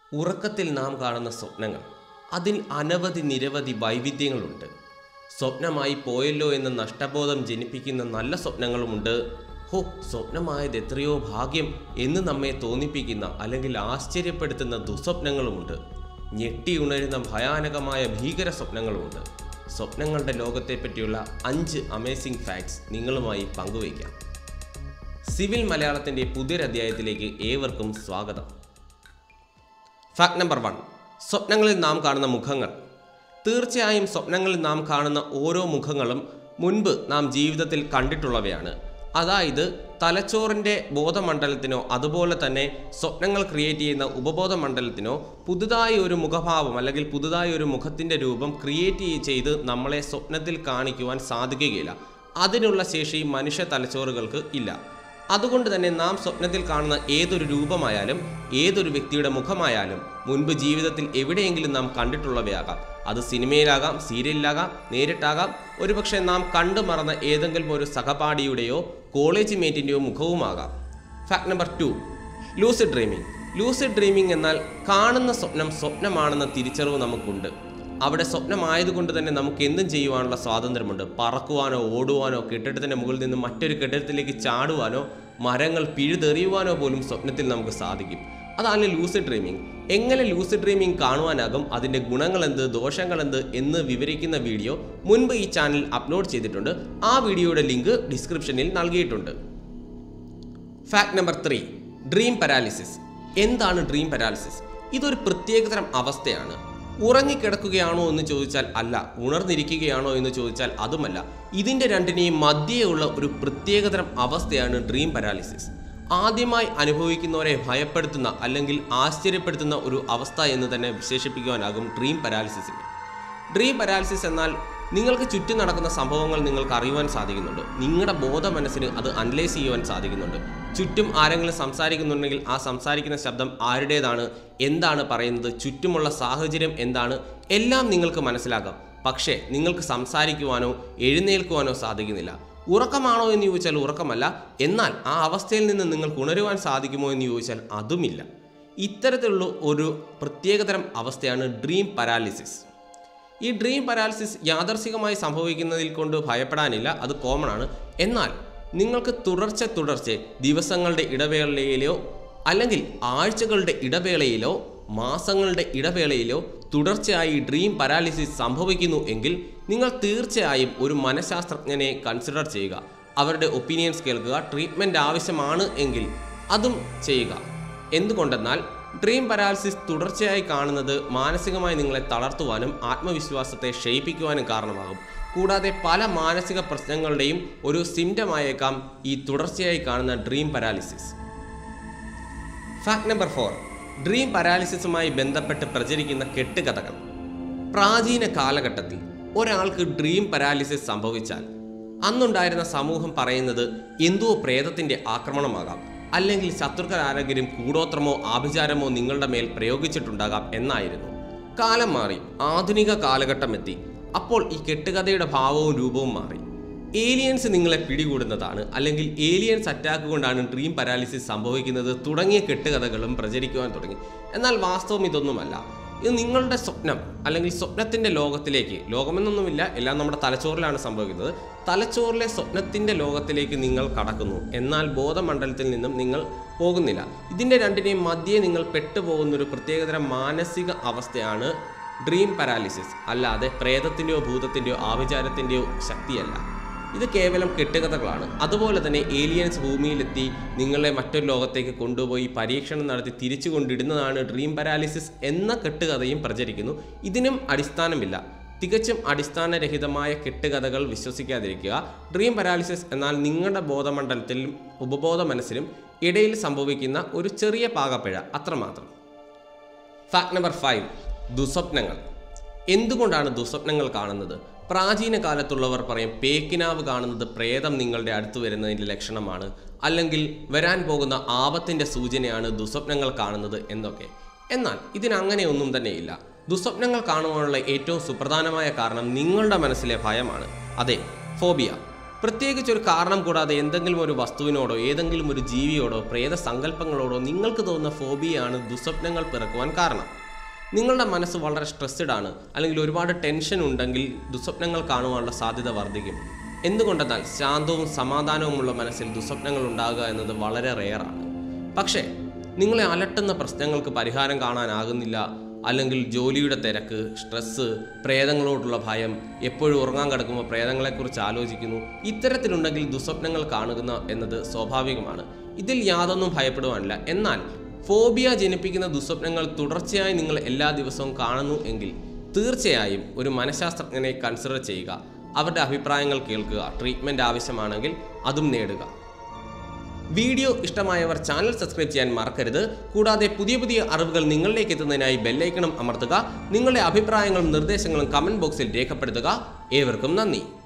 ഉറക്കത്തിൽ നാം കാണുന്ന സ്വപ്നങ്ങൾ അതിൽ അനവധി നിരവധി വൈവിധ്യങ്ങളുണ്ട് സ്വപ്നമായി പോയല്ലോ എന്ന നഷ്ടബോധം ജനിപ്പിക്കുന്ന നല്ല സ്വപ്നങ്ങളുമുണ്ട് ഹോ സ്വപ്നമായത് എത്രയോ ഭാഗ്യം എന്ന് നമ്മെ തോന്നിപ്പിക്കുന്ന അല്ലെങ്കിൽ ആശ്ചര്യപ്പെടുത്തുന്ന ദുസ്വപ്നങ്ങളുമുണ്ട് ഞെട്ടിയുണരുന്ന ഭയാനകമായ ഭീകര സ്വപ്നങ്ങളുമുണ്ട് സ്വപ്നങ്ങളുടെ ലോകത്തെപ്പറ്റിയുള്ള അഞ്ച് അമേസിംഗ് ഫാക്ട്സ് നിങ്ങളുമായി പങ്കുവയ്ക്കാം സിവിൽ മലയാളത്തിൻ്റെ പുതിയൊരധ്യായത്തിലേക്ക് ഏവർക്കും സ്വാഗതം ഫാക്ട് നമ്പർ വൺ സ്വപ്നങ്ങളിൽ നാം കാണുന്ന മുഖങ്ങൾ തീർച്ചയായും സ്വപ്നങ്ങളിൽ നാം കാണുന്ന ഓരോ മുഖങ്ങളും മുൻപ് നാം ജീവിതത്തിൽ കണ്ടിട്ടുള്ളവയാണ് അതായത് തലച്ചോറിൻ്റെ ബോധമണ്ഡലത്തിനോ അതുപോലെ തന്നെ സ്വപ്നങ്ങൾ ക്രിയേറ്റ് ചെയ്യുന്ന ഉപബോധ മണ്ഡലത്തിനോ പുതുതായി ഒരു മുഖഭാവം അല്ലെങ്കിൽ പുതുതായി ഒരു മുഖത്തിൻ്റെ രൂപം ക്രിയേറ്റ് ചെയ്ത് നമ്മളെ സ്വപ്നത്തിൽ കാണിക്കുവാൻ സാധിക്കുകയില്ല അതിനുള്ള ശേഷി മനുഷ്യ തലച്ചോറുകൾക്ക് ഇല്ല അതുകൊണ്ട് തന്നെ നാം സ്വപ്നത്തിൽ കാണുന്ന ഏതൊരു രൂപമായാലും ഏതൊരു വ്യക്തിയുടെ മുഖമായാലും മുൻപ് ജീവിതത്തിൽ എവിടെയെങ്കിലും നാം കണ്ടിട്ടുള്ളവയാകാം അത് സിനിമയിലാകാം സീരിയലിലാകാം നേരിട്ടാകാം ഒരുപക്ഷെ നാം കണ്ടു മറന്ന ഏതെങ്കിലും ഒരു സഹപാഠിയുടെയോ കോളേജ് മേറ്റിൻ്റെയോ മുഖവുമാകാം fact number two lucid dreaming lucid dreaming എന്നാൽ കാണുന്ന സ്വപ്നം സ്വപ്നമാണെന്ന തിരിച്ചറിവ് നമുക്കുണ്ട് അവിടെ സ്വപ്നമായതുകൊണ്ട് തന്നെ നമുക്ക് എന്തും ചെയ്യുവാനുള്ള സ്വാതന്ത്ര്യമുണ്ട് പറക്കുവാനോ ഓടുവാനോ കെട്ടിടത്തിൻ്റെ മുകളിൽ നിന്ന് മറ്റൊരു കെട്ടിടത്തിലേക്ക് ചാടുവാനോ മരങ്ങൾ പിഴുതെറിയുവാനോ പോലും സ്വപ്നത്തിൽ നമുക്ക് സാധിക്കും അതാണ് ലൂസിഡ് ഡ്രീമിംഗ് എങ്ങനെ ലൂസിഡ് ഡ്രീമിംഗ് കാണുവാനാകും അതിൻ്റെ ഗുണങ്ങളെന്ത് ദോഷങ്ങളെന്ത് എന്ന് വിവരിക്കുന്ന വീഡിയോ മുൻപ് ഈ ചാനൽ അപ്ലോഡ് ചെയ്തിട്ടുണ്ട് ആ വീഡിയോയുടെ ലിങ്ക് ഡിസ്ക്രിപ്ഷനിൽ നൽകിയിട്ടുണ്ട് fact number three dream paralysis എന്താണ് ഡ്രീം പാരാലിസിസ് ഇതൊരു പ്രത്യേകതരം അവസ്ഥയാണ് ഉറങ്ങിക്കിടക്കുകയാണോ എന്ന് ചോദിച്ചാൽ അല്ല ഉണർന്നിരിക്കുകയാണോ എന്ന് ചോദിച്ചാൽ അതുമല്ല ഇതിൻ്റെ രണ്ടിനെയും മധ്യേയുള്ള ഒരു പ്രത്യേകതരം അവസ്ഥയാണ് ഡ്രീം പാരാലിസിസ് ആദ്യമായി അനുഭവിക്കുന്നവരെ ഭയപ്പെടുത്തുന്ന അല്ലെങ്കിൽ ആശ്ചര്യപ്പെടുത്തുന്ന ഒരു അവസ്ഥ എന്ന് തന്നെ വിശേഷിപ്പിക്കുവാനാകും ഡ്രീം പാരാലിസിസിനെ ഡ്രീം പാരാലിസിസ് എന്നാൽ നിങ്ങൾക്ക് ചുറ്റും നടക്കുന്ന സംഭവങ്ങൾ നിങ്ങൾക്ക് അറിയുവാൻ സാധിക്കുന്നുണ്ട് നിങ്ങളുടെ ബോധ മനസ്സിന് അത് അനലൈസ് ചെയ്യുവാൻ സാധിക്കുന്നുണ്ട് ചുറ്റും ആരെങ്കിലും സംസാരിക്കുന്നുണ്ടെങ്കിൽ ആ സംസാരിക്കുന്ന ശബ്ദം ആരുടേതാണ് എന്താണ് പറയുന്നത് ചുറ്റുമുള്ള സാഹചര്യം എന്താണ് എല്ലാം നിങ്ങൾക്ക് മനസ്സിലാക്കാം പക്ഷേ നിങ്ങൾക്ക് സംസാരിക്കുവാനോ എഴുന്നേൽക്കുവാനോ സാധിക്കുന്നില്ല ഉറക്കമാണോ എന്ന് ചോദിച്ചാൽ ഉറക്കമല്ല എന്നാൽ ആ അവസ്ഥയിൽ നിന്ന് നിങ്ങൾക്ക് ഉണരുവാൻ സാധിക്കുമോ എന്ന് ചോദിച്ചാൽ അതുമില്ല ഇത്തരത്തിലുള്ള ഒരു പ്രത്യേകതരം അവസ്ഥയാണ് ഡ്രീം പാരാലിസിസ് ഈ ഡ്രീം പാരാലിസിസ് യാദർശികമായി സംഭവിക്കുന്നതിൽ കൊണ്ട് ഭയപ്പെടാനില്ല അത് കോമൺ ആണ് എന്നാൽ നിങ്ങൾക്ക് തുടർച്ച തുടർച്ച ദിവസങ്ങളുടെ ഇടവേളയിലോ അല്ലെങ്കിൽ ആഴ്ചകളുടെ ഇടവേളയിലോ മാസങ്ങളുടെ ഇടവേളയിലോ തുടർച്ചയായി ഡ്രീം പാരാലിസിസ് സംഭവിക്കുന്നു എങ്കിൽ നിങ്ങൾ തീർച്ചയായും ഒരു മനഃശാസ്ത്രജ്ഞനെ കൺസിഡർ ചെയ്യുക അവരുടെ ഒപ്പീനിയൻസ് കേൾക്കുക ട്രീറ്റ്മെൻറ്റ് ആവശ്യമാണ് എങ്കിൽ അതും ചെയ്യുക എന്തുകൊണ്ടെന്നാൽ ഡ്രീം പാരാലിസിസ് തുടർച്ചയായി കാണുന്നത് മാനസികമായി നിങ്ങളെ തളർത്തുവാനും ആത്മവിശ്വാസത്തെ ക്ഷയിപ്പിക്കുവാനും കാരണമാകും കൂടാതെ പല മാനസിക പ്രശ്നങ്ങളുടെയും ഒരു സിംറ്റമായേക്കാം ഈ തുടർച്ചയായി കാണുന്ന dream paralysis fact number four dream പാരാലിസിസുമായി ബന്ധപ്പെട്ട് പ്രചരിക്കുന്ന കെട്ടുകഥകൾ പ്രാചീന കാലഘട്ടത്തിൽ ഒരാൾക്ക് ഡ്രീം പാരാലിസിസ് സംഭവിച്ചാൽ അന്നുണ്ടായിരുന്ന സമൂഹം പറയുന്നത് എന്തോ പ്രേതത്തിന്റെ ആക്രമണമാകാം അല്ലെങ്കിൽ ശത്രുക്കൾ ആരെങ്കിലും കൂടോത്രമോ ആഭിചാരമോ നിങ്ങളുടെ മേൽ പ്രയോഗിച്ചിട്ടുണ്ടാകാം എന്നായിരുന്നു കാലം മാറി ആധുനിക കാലഘട്ടം എത്തി അപ്പോൾ ഈ കെട്ടുകഥയുടെ ഭാവവും രൂപവും മാറി ഏലിയൻസ് നിങ്ങളെ പിടികൂടുന്നതാണ് അല്ലെങ്കിൽ ഏലിയൻസ് അറ്റാക്ക് കൊണ്ടാണ് ഡ്രീം പാരാലിസിസ് സംഭവിക്കുന്നത് തുടങ്ങിയ കെട്ടുകഥകളും പ്രചരിക്കുവാൻ തുടങ്ങി എന്നാൽ വാസ്തവം ഇതൊന്നുമല്ല ഇത് നിങ്ങളുടെ സ്വപ്നം അല്ലെങ്കിൽ സ്വപ്നത്തിൻ്റെ ലോകത്തിലേക്ക് ലോകമെന്നൊന്നുമില്ല എല്ലാം നമ്മുടെ തലച്ചോറിലാണ് സംഭവിക്കുന്നത് തലച്ചോറിലെ സ്വപ്നത്തിൻ്റെ ലോകത്തിലേക്ക് നിങ്ങൾ കടക്കുന്നു എന്നാൽ ബോധമണ്ഡലത്തിൽ നിന്നും നിങ്ങൾ പോകുന്നില്ല ഇതിൻ്റെ രണ്ടിനെയും മധ്യേ നിങ്ങൾ പെട്ടുപോകുന്ന ഒരു പ്രത്യേകതരം മാനസിക അവസ്ഥയാണ് ഡ്രീം പാരാലിസിസ് അല്ലാതെ പ്രേതത്തിൻ്റെയോ ഭൂതത്തിൻ്റെയോ ആഭിചാരത്തിൻ്റെയോ ശക്തിയല്ല ഇത് കേവലം കെട്ടുകഥകളാണ് അതുപോലെ തന്നെ ഏലിയൻസ് ഭൂമിയിലെത്തി നിങ്ങളെ മറ്റൊരു ലോകത്തേക്ക് കൊണ്ടുപോയി പരീക്ഷണം നടത്തി തിരിച്ചു കൊണ്ടിടുന്നതാണ് ഡ്രീം പാരാലിസിസ് എന്ന കെട്ടുകഥയും പ്രചരിക്കുന്നു ഇതിനും അടിസ്ഥാനമില്ല തികച്ചും അടിസ്ഥാനരഹിതമായ കെട്ടുകഥകൾ വിശ്വസിക്കാതിരിക്കുക ഡ്രീം പാരാലിസിസ് എന്നാൽ നിങ്ങളുടെ ബോധമണ്ഡലത്തിലും ഉപബോധ മനസ്സിലും ഇടയിൽ സംഭവിക്കുന്ന ഒരു ചെറിയ പാകപ്പിഴ അത്രമാത്രം ഫാക്ട് നമ്പർ ഫൈവ് ദുസ്വപ്നങ്ങൾ എന്തുകൊണ്ടാണ് ദുസ്വപ്നങ്ങൾ കാണുന്നത് പ്രാചീന കാലത്തുള്ളവർ പറയും പേക്കിനാവ് കാണുന്നത് പ്രേതം നിങ്ങളുടെ അടുത്ത് വരുന്നതിൻ്റെ ലക്ഷണമാണ് അല്ലെങ്കിൽ വരാൻ പോകുന്ന ആപത്തിൻ്റെ സൂചനയാണ് ദുസ്വപ്നങ്ങൾ കാണുന്നത് എന്നൊക്കെ എന്നാൽ ഇതിനങ്ങനെയൊന്നും തന്നെയില്ല ദുസ്വപ്നങ്ങൾ കാണുവാനുള്ള ഏറ്റവും സുപ്രധാനമായ കാരണം നിങ്ങളുടെ മനസ്സിലെ ഭയമാണ് അതെ ഫോബിയ പ്രത്യേകിച്ച് ഒരു കാരണം കൂടാതെ എന്തെങ്കിലും ഒരു വസ്തുവിനോടോ ഏതെങ്കിലും ഒരു ജീവിയോടോ പ്രേത സങ്കല്പങ്ങളോടോ നിങ്ങൾക്ക് തോന്നുന്ന ഫോബിയാണ് ദുസ്വപ്നങ്ങൾ പിറക്കുവാൻ കാരണം നിങ്ങളുടെ മനസ്സ് വളരെ സ്ട്രെസ്ഡ് ആണ് അല്ലെങ്കിൽ ഒരുപാട് ടെൻഷൻ ഉണ്ടെങ്കിൽ ദുസ്വപ്നങ്ങൾ കാണുവാനുള്ള സാധ്യത വർദ്ധിക്കും എന്തുകൊണ്ടെന്നാൽ ശാന്തവും സമാധാനവുമുള്ള മനസ്സിൽ ദുസ്വപ്നങ്ങൾ ഉണ്ടാകുക എന്നത് വളരെ റെയറാണ് പക്ഷേ നിങ്ങളെ അലട്ടുന്ന പ്രശ്നങ്ങൾക്ക് പരിഹാരം കാണാനാകുന്നില്ല അല്ലെങ്കിൽ ജോലിയുടെ തിരക്ക് സ്ട്രെസ്സ് പ്രേതങ്ങളോടുള്ള ഭയം എപ്പോഴും ഉറങ്ങാൻ കിടക്കുമ്പോൾ പ്രേതങ്ങളെക്കുറിച്ച് ആലോചിക്കുന്നു ഇത്തരത്തിലുണ്ടെങ്കിൽ ദുസ്വപ്നങ്ങൾ കാണുക എന്നത് സ്വാഭാവികമാണ് ഇതിൽ യാതൊന്നും ഭയപ്പെടുവാനില്ല എന്നാൽ ഫോബിയ ജനിപ്പിക്കുന്ന ദുസ്വപ്നങ്ങൾ തുടർച്ചയായി നിങ്ങൾ എല്ലാ ദിവസവും കാണുന്നു എങ്കിൽ തീർച്ചയായും ഒരു മനഃശാസ്ത്രജ്ഞനെ കൺസിഡർ ചെയ്യുക അവരുടെ അഭിപ്രായങ്ങൾ കേൾക്കുക ട്രീറ്റ്മെൻറ്റ് ആവശ്യമാണെങ്കിൽ അതും നേടുക വീഡിയോ ഇഷ്ടമായവർ ചാനൽ സബ്സ്ക്രൈബ് ചെയ്യാൻ മറക്കരുത് കൂടാതെ പുതിയ പുതിയ അറിവുകൾ നിങ്ങളിലേക്ക് എത്തുന്നതിനായി ബെല്ലൈക്കണം അമർത്തുക നിങ്ങളുടെ അഭിപ്രായങ്ങളും നിർദ്ദേശങ്ങളും കമൻറ്റ് ബോക്സിൽ രേഖപ്പെടുത്തുക ഏവർക്കും നന്ദി